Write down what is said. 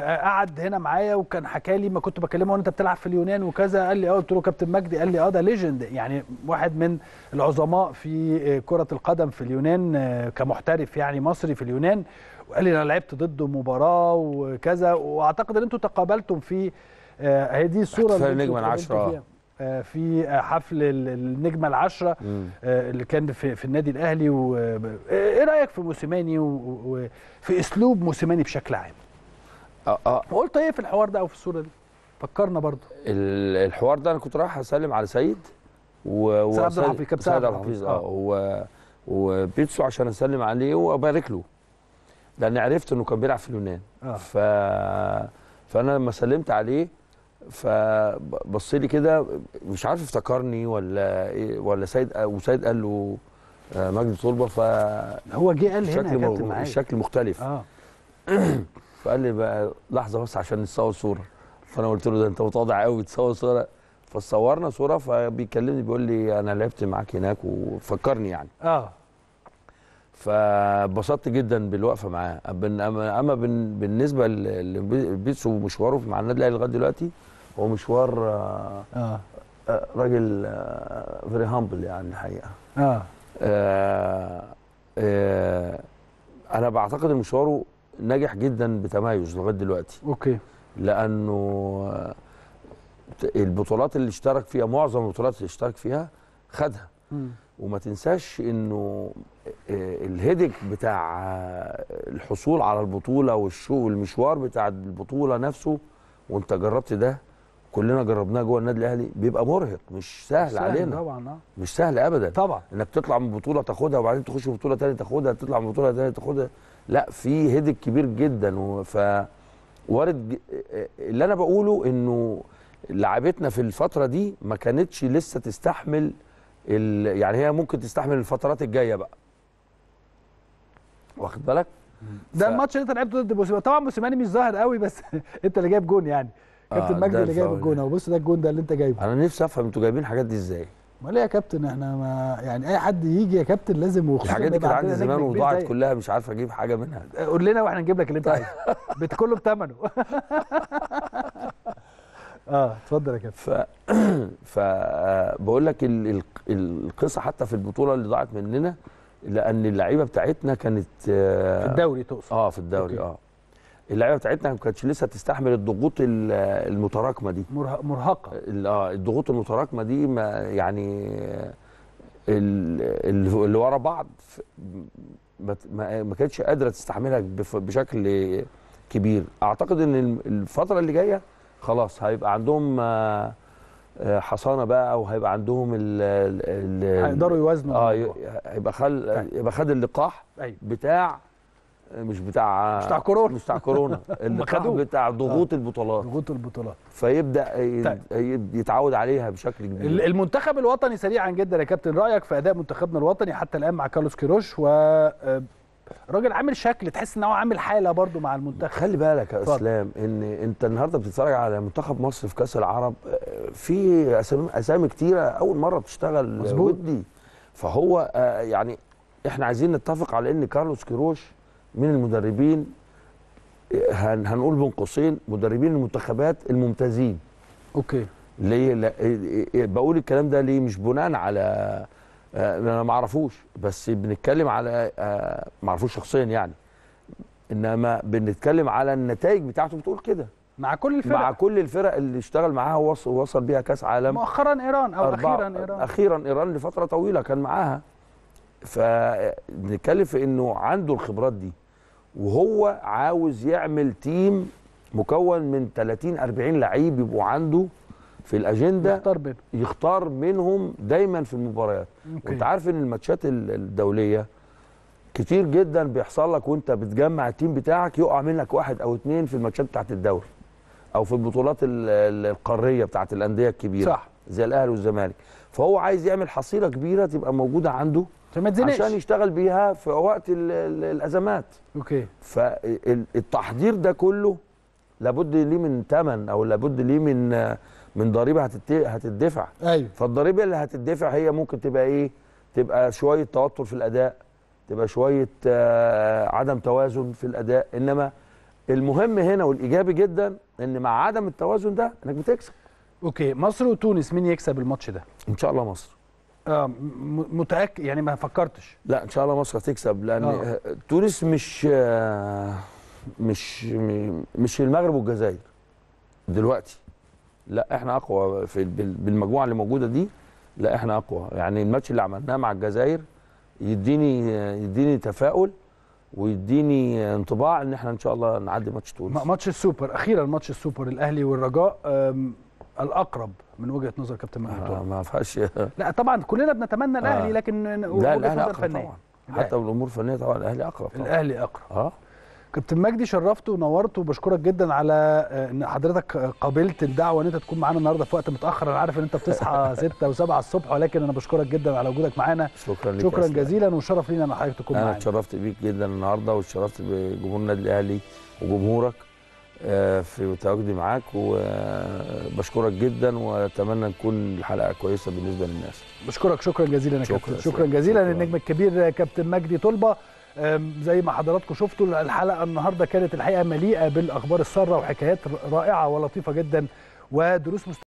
آه، قعد هنا معايا وكان حكى لي ما كنت بكلمه وانت بتلعب في اليونان وكذا قال لي اه قلت له كابتن مجدي قال لي اه ده ليجند يعني واحد من العظماء في آه، كره القدم في اليونان آه، كمحترف يعني مصري في اليونان وقال لي انا لعبت ضده مباراه وكذا واعتقد ان انتوا تقابلتم في آه، هي دي الصوره احتفال اللي انتوا النجمة اتقابلتوا العشرة. فيها. آه، في آه، حفل ال- النجمه العشره مم. آه، اللي كان في, في النادي الاهلي و... آه، ايه رايك في موسيماني وفي في اسلوب موسيماني بشكل عام اه اه وقلت ايه في الحوار ده او في الصوره دي فكرنا برضو ال- الحوار ده انا كنت رايح اسلم على سيد و سيد عبد وأسل- الحفيظ، كابتن سيد عبد عبد الحفيظ الحفيظ، اه و وبيتسو عشان اسلم عليه وابارك له لان عرفت انه كان بيلعب في اليونان اه ف فانا لما سلمت عليه فبص لي كده مش عارف افتكرني ولا ايه ولا سيد وسيد قال له آه، مجدي طلبه فالشكل هو جه قال هنا يا كابتن مغ- معايا الشكل مختلف اه فقال لي بقى لحظه بس عشان نتصور صوره فانا قلت له ده انت متواضع قوي تصور صوره فصورنا صوره فبيكلمني بيقول لي انا لعبت معاك هناك وفكرني يعني اه فبسطت جدا بالوقفه معاه بن- اما أما بن- بالنسبه ل- لبيتسو مشواره مع النادي الاهلي لغايه دلوقتي هو مشوار آه، اه آه، راجل فيري هامبل يعني الحقيقه اه آه، آه، انا بعتقد ان مشواره ناجح جدا بتميز لغايه دلوقتي اوكي لانه آه، البطولات اللي اشترك فيها معظم البطولات اللي اشترك فيها خدها مم. وما تنساش انه آه، الهيدك بتاع آه، الحصول على البطوله والشو والمشوار بتاع البطوله نفسه وانت جربت ده كلنا جربناه جوه النادي الاهلي بيبقى مرهق مش سهل, سهل علينا طبعا اه مش سهل ابدا طبعا انك تطلع من بطوله تاخدها وبعدين تخش في بطوله ثانيه تاخدها تطلع من بطوله ثانيه تاخدها لا في هيدك كبير جدا وف وارد ج- اللي انا بقوله انه لعبتنا في الفتره دي ما كانتش لسه تستحمل ال... يعني هي ممكن تستحمل الفترات الجايه بقى واخد بالك ده ف- الماتش اللي انت لعبته ضد موسيماني طبعا موسيماني مش ظاهر قوي بس انت اللي جايب جون يعني كابتن آه، مجدي ده اللي جايب الفاول. الجون اهو بص ده الجون ده اللي انت جايبه انا نفسي افهم انتوا جايبين الحاجات دي ازاي امال ايه يا كابتن احنا ما يعني اي حد يجي يا كابتن لازم وخصوصا الحاجات دي يبقى كانت عندي عندنا زمان نجم كبير وضاعت زيك. كلها مش عارف اجيب حاجه منها قول لنا واحنا نجيب لك اللي انت عايزه بت- كله بثمنه اه اتفضل يا كابتن ف ف بقول لك ال... ال... القصه حتى في البطوله اللي ضاعت مننا لان اللعيبه بتاعتنا كانت آه، في الدوري تقصد اه في الدوري أوكي. اه اللعيبه بتاعتنا ما كانتش لسه تستحمل الضغوط ال- المتراكمه دي مرهق- مرهقه ال- اه الضغوط المتراكمه دي ما يعني آه، ال- ال- اللي ورا بعض ف- ما ت- ما ما كانتش قادره تستحملها بف- بشكل كبير اعتقد ان الم- الفتره اللي جايه خلاص هيبقى عندهم آه، آه، حصانه بقى او هيبقى عندهم ال ال- هيقدروا يوازنوا اه الموضوع. ي- هيبقى خل طيب. يبقى خد اللقاح ايوه بتاع مش بتاع مش بتاع كورونا. مش بتاع كورونا اللقاح خدوه. بتاع ضغوط البطولات ضغوط البطولات فيبدا ي- طيب. ي- يتعود عليها بشكل ال- كبير المنتخب الوطني سريعا جدا يا كابتن رايك في اداء منتخبنا الوطني حتى الان مع كارلوس كيروش و آه، راجل عامل شكل تحس ان هو عامل حاله برضو مع المنتخب خلي بالك يا اتفضل. اسلام ان انت النهارده بتتفرج على منتخب مصر في كاس العرب آه، في اسامي اسامي كتيره اول مره بتشتغل مظبوط. ودي فهو آه، يعني احنا عايزين نتفق على ان كارلوس كيروش من المدربين آه، هن هنقول بين قوسين مدربين المنتخبات الممتازين اوكي ليه لا إيه- إيه- بقول الكلام ده ليه مش بناء على آه، انا ما اعرفوش بس بنتكلم على آه، ما اعرفوش شخصيا يعني انما بنتكلم على النتائج بتاعته بتقول كده مع كل الفرق مع كل الفرق اللي اشتغل معاها وصل, وصل بيها كاس عالم مؤخرا ايران او أربعة- اخيرا ايران اخيرا ايران لفتره طويله كان معاها فنتكلم في انه عنده الخبرات دي وهو عاوز يعمل تيم مكون من 30 40 لعيب يبقوا عنده في الاجنده يختار بينهم يختار منهم دايما في المباريات أوكي. وانت عارف ان الماتشات ال- الدوليه كتير جدا بيحصل لك وانت بتجمع التيم بتاعك يقع منك واحد او اتنين في الماتشات بتاعت الدوري او في البطولات ال- ال- القاريه بتاعت الانديه الكبيره صح زي الاهلي والزمالك فهو عايز يعمل حصيله كبيره تبقى موجوده عنده عشان ما تزنقش عشان يشتغل بيها في وقت ال- ال- الازمات اوكي فالتحضير ده كله لابد ليه من ثمن او لابد ليه من من ضريبه هتت- هتدفع ايوه فالضريبه اللي هتدفع هي ممكن تبقى ايه تبقى شويه توتر في الاداء تبقى شويه آه، عدم توازن في الاداء انما المهم هنا والايجابي جدا ان مع عدم التوازن ده انك بتكسب اوكي مصر وتونس مين يكسب الماتش ده ان شاء الله مصر اه م- متاكد يعني ما فكرتش لا ان شاء الله مصر هتكسب لان آه. آه. تونس مش آه، مش م- مش المغرب والجزائر دلوقتي لا احنا اقوى في بال- بالمجموعه اللي موجوده دي لا احنا اقوى يعني الماتش اللي عملناه مع الجزائر يديني يديني تفاؤل ويديني انطباع ان احنا ان شاء الله نعدي ماتش تونس م- ماتش السوبر اخيرا ماتش السوبر الاهلي والرجاء آم، الاقرب من وجهه نظر كابتن مهدي آه، طارق. ما فيهاش لا طبعا كلنا بنتمنى الاهلي آه. لكن لا وجهة الاهلي نظر اقرب فنية. طبعا الأهلي. حتى بالامور الفنيه طبعا الاهلي اقرب طبعا الاهلي اقرب اه كابتن مجدي شرفت ونورت وبشكرك جدا على آه، ان حضرتك قابلت الدعوه ان انت تكون معانا النهارده في وقت متاخر انا عارف ان انت بتصحى 6 و7 الصبح ولكن انا بشكرك جدا على وجودك معانا شكرا لك يا شكرا أسلام. جزيلا وشرف لينا ان حضرتك تكون انا معانا اتشرفت بيك جدا النهارده واتشرفت بجمهور النادي الاهلي وجمهورك آه، في تواجدي معاك وبشكرك جدا واتمنى نكون الحلقه كويسه بالنسبه للناس بشكرك شكرا جزيلا يا شكرا كابتن شكرا. شكرا جزيلا شكرا. للنجم الكبير كابتن مجدي طلبه أم، زي ما حضراتكم شفتوا الحلقه النهارده كانت الحقيقه مليئه بالاخبار الساره وحكايات رائعه ولطيفه جدا ودروس مست...